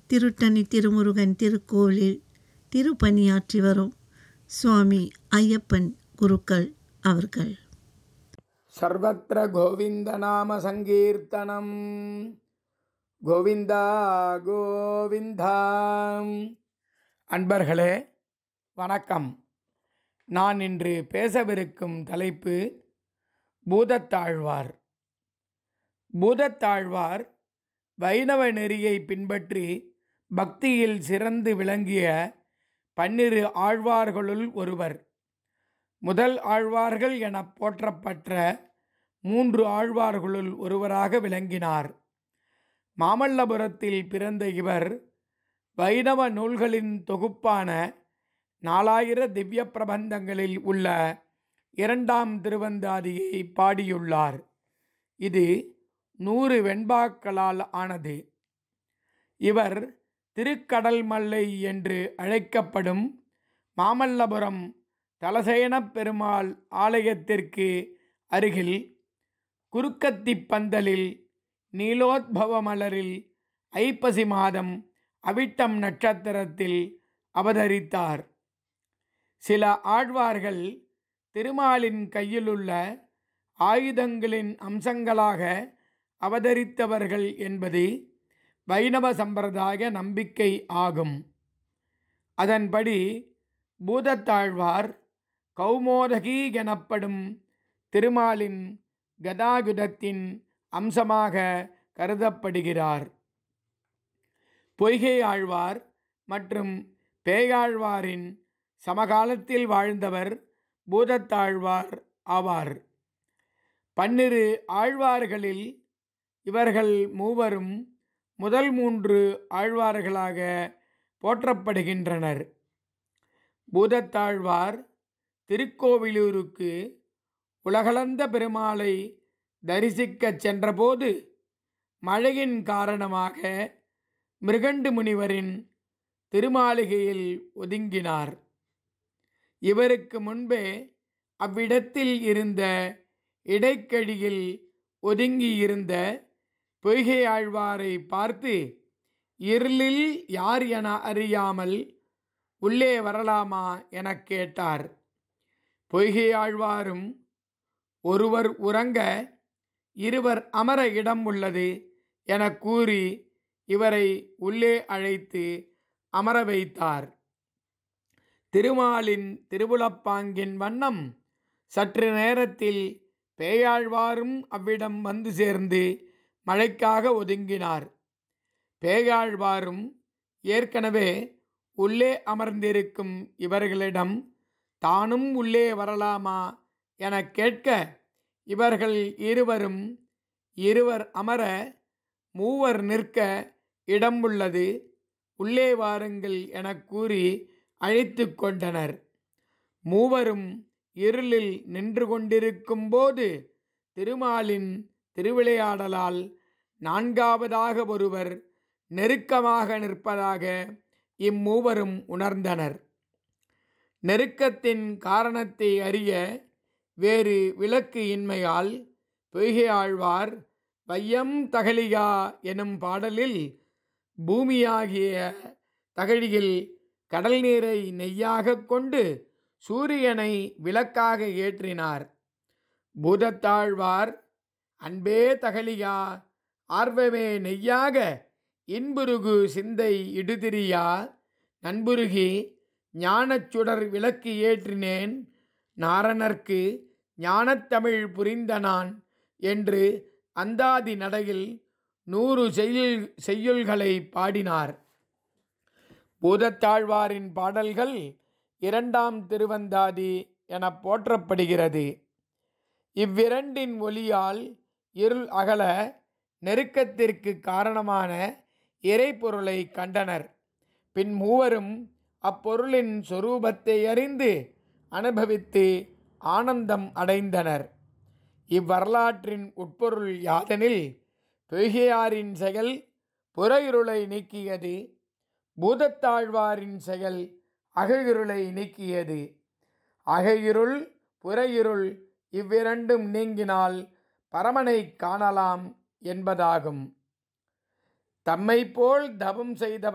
திருத்தணி திருமுருகன் திருக்கோவிலில் திருப்பணியாற்றி வரும் சுவாமி ஐயப்பன் குருக்கள் அவர்கள் सर्वत्र गोविन्दनामसङ्कीर्तनं கோவிந்தா கோவிந்தா அன்பர்களே வணக்கம் நான் இன்று பேசவிருக்கும் தலைப்பு பூதத்தாழ்வார் பூதத்தாழ்வார் வைணவ நெறியை பின்பற்றி பக்தியில் சிறந்து விளங்கிய பன்னிரு ஆழ்வார்களுள் ஒருவர் முதல் ஆழ்வார்கள் என போற்றப்பட்ட மூன்று ஆழ்வார்களுள் ஒருவராக விளங்கினார் மாமல்லபுரத்தில் பிறந்த இவர் வைணவ நூல்களின் தொகுப்பான நாலாயிர திவ்ய பிரபந்தங்களில் உள்ள இரண்டாம் திருவந்தாதியை பாடியுள்ளார் இது நூறு வெண்பாக்களால் ஆனது இவர் திருக்கடல் மல்லை என்று அழைக்கப்படும் மாமல்லபுரம் தலசேனப் பெருமாள் ஆலயத்திற்கு அருகில் குறுக்கத்திப் பந்தலில் நீலோத்பவ மலரில் ஐப்பசி மாதம் அவிட்டம் நட்சத்திரத்தில் அவதரித்தார் சில ஆழ்வார்கள் திருமாலின் கையிலுள்ள ஆயுதங்களின் அம்சங்களாக அவதரித்தவர்கள் என்பது வைணவ சம்பிரதாய நம்பிக்கை ஆகும் அதன்படி பூதத்தாழ்வார் கௌமோதகி எனப்படும் திருமாலின் கதாயுதத்தின் அம்சமாக கருதப்படுகிறார் பொய்கை ஆழ்வார் மற்றும் பேயாழ்வாரின் சமகாலத்தில் வாழ்ந்தவர் பூதத்தாழ்வார் ஆவார் பன்னிரு ஆழ்வார்களில் இவர்கள் மூவரும் முதல் மூன்று ஆழ்வார்களாக போற்றப்படுகின்றனர் பூதத்தாழ்வார் திருக்கோவிலூருக்கு உலகளந்த பெருமாளை தரிசிக்கச் சென்றபோது மழையின் காரணமாக மிருகண்டு முனிவரின் திருமாளிகையில் ஒதுங்கினார் இவருக்கு முன்பே அவ்விடத்தில் இருந்த இடைக்கழியில் ஒதுங்கியிருந்த பொய்கை ஆழ்வாரை பார்த்து இருளில் யார் என அறியாமல் உள்ளே வரலாமா எனக் கேட்டார் பொய்கை ஆழ்வாரும் ஒருவர் உறங்க இருவர் அமர இடம் உள்ளது எனக் கூறி இவரை உள்ளே அழைத்து அமர வைத்தார் திருமாலின் திருவுளப்பாங்கின் வண்ணம் சற்று நேரத்தில் பேயாழ்வாரும் அவ்விடம் வந்து சேர்ந்து மழைக்காக ஒதுங்கினார் பேயாழ்வாரும் ஏற்கனவே உள்ளே அமர்ந்திருக்கும் இவர்களிடம் தானும் உள்ளே வரலாமா எனக் கேட்க இவர்கள் இருவரும் இருவர் அமர மூவர் நிற்க இடம் உள்ளது உள்ளே வாருங்கள் எனக் கூறி அழைத்து கொண்டனர் மூவரும் இருளில் நின்று கொண்டிருக்கும் போது திருமாலின் திருவிளையாடலால் நான்காவதாக ஒருவர் நெருக்கமாக நிற்பதாக இம்மூவரும் உணர்ந்தனர் நெருக்கத்தின் காரணத்தை அறிய வேறு விளக்கு இன்மையால் பொய்கை ஆழ்வார் வையம் தகலியா எனும் பாடலில் பூமியாகிய தகழியில் கடல் நீரை நெய்யாக கொண்டு சூரியனை விளக்காக ஏற்றினார் பூதத்தாழ்வார் அன்பே தகலியா ஆர்வமே நெய்யாக இன்புருகு சிந்தை இடுதிரியா நண்புருகி ஞானச் சுடர் விளக்கு ஏற்றினேன் நாரணர்க்கு ஞானத்தமிழ் புரிந்த நான் என்று அந்தாதி நடையில் நூறு செய்யுள் செய்யுள்களை பாடினார் பூதத்தாழ்வாரின் பாடல்கள் இரண்டாம் திருவந்தாதி என போற்றப்படுகிறது இவ்விரண்டின் ஒலியால் இருள் அகல நெருக்கத்திற்கு காரணமான இறைப்பொருளை கண்டனர் பின் மூவரும் அப்பொருளின் சொரூபத்தை அறிந்து அனுபவித்து ஆனந்தம் அடைந்தனர் இவ்வரலாற்றின் உட்பொருள் யாதெனில் பொய்கையாரின் செயல் புற இருளை நீக்கியது பூதத்தாழ்வாரின் செயல் அகையிருளை நீக்கியது அகையிருள் புறையிருள் இவ்விரண்டும் நீங்கினால் பரமனை காணலாம் என்பதாகும் தம்மை போல் தவம் செய்தவர்